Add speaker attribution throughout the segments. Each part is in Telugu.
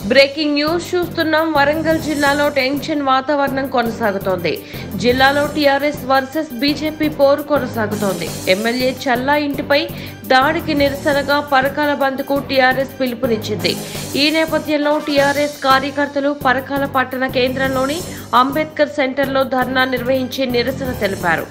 Speaker 1: బ్రేకింగ్ న్యూస్ చూస్తున్నాం వరంగల్ జిల్లాలో టెన్షన్ వాతావరణం కొనసాగుతోంది జిల్లాలో టీఆర్ఎస్ వర్సెస్ బీజేపీ పోరు కొనసాగుతోంది ఎమ్మెల్యే చల్లా ఇంటిపై దాడికి నిరసనగా పరకాల బంద్కు టీఆర్ఎస్ పిలుపునిచ్చింది ఈ నేపథ్యంలో టీఆర్ఎస్ కార్యకర్తలు పరకాల పట్టణ కేంద్రంలోని అంబేద్కర్ సెంటర్లో ధర్నా నిర్వహించి నిరసన తెలిపారు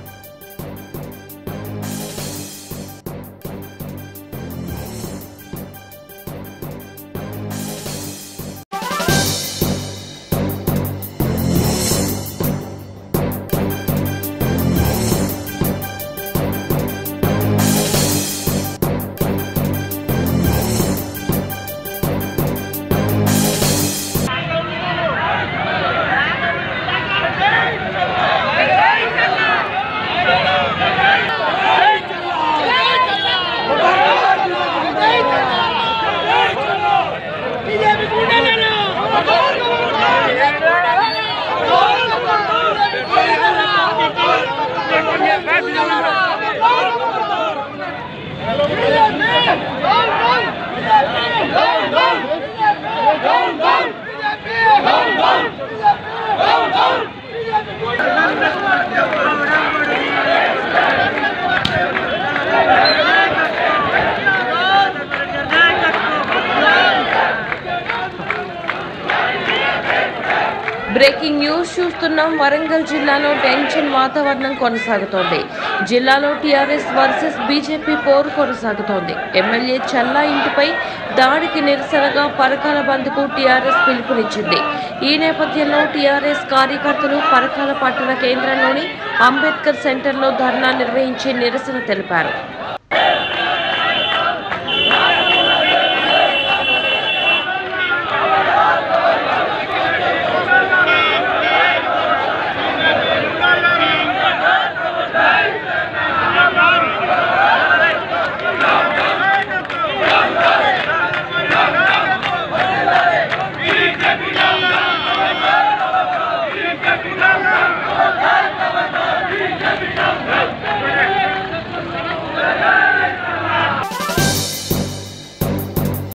Speaker 1: బ్రేకింగ్ న్యూస్ చూస్తున్నాం వరంగల్ జిల్లాలో టెన్షన్ వాతావరణం కొనసాగుతోంది జిల్లాలో టీఆర్ఎస్ వర్సెస్ బీజేపీ పోరు కొనసాగుతోంది ఎమ్మెల్యే చల్లా ఇంటిపై దాడికి నిరసనగా పరకాల బంద్కు టీఆర్ఎస్ పిలుపునిచ్చింది ఈ నేపథ్యంలో టీఆర్ఎస్ కార్యకర్తలు పరకాల పట్టణ కేంద్రంలోని అంబేద్కర్ సెంటర్లో ధర్నా నిర్వహించి నిరసన తెలిపారు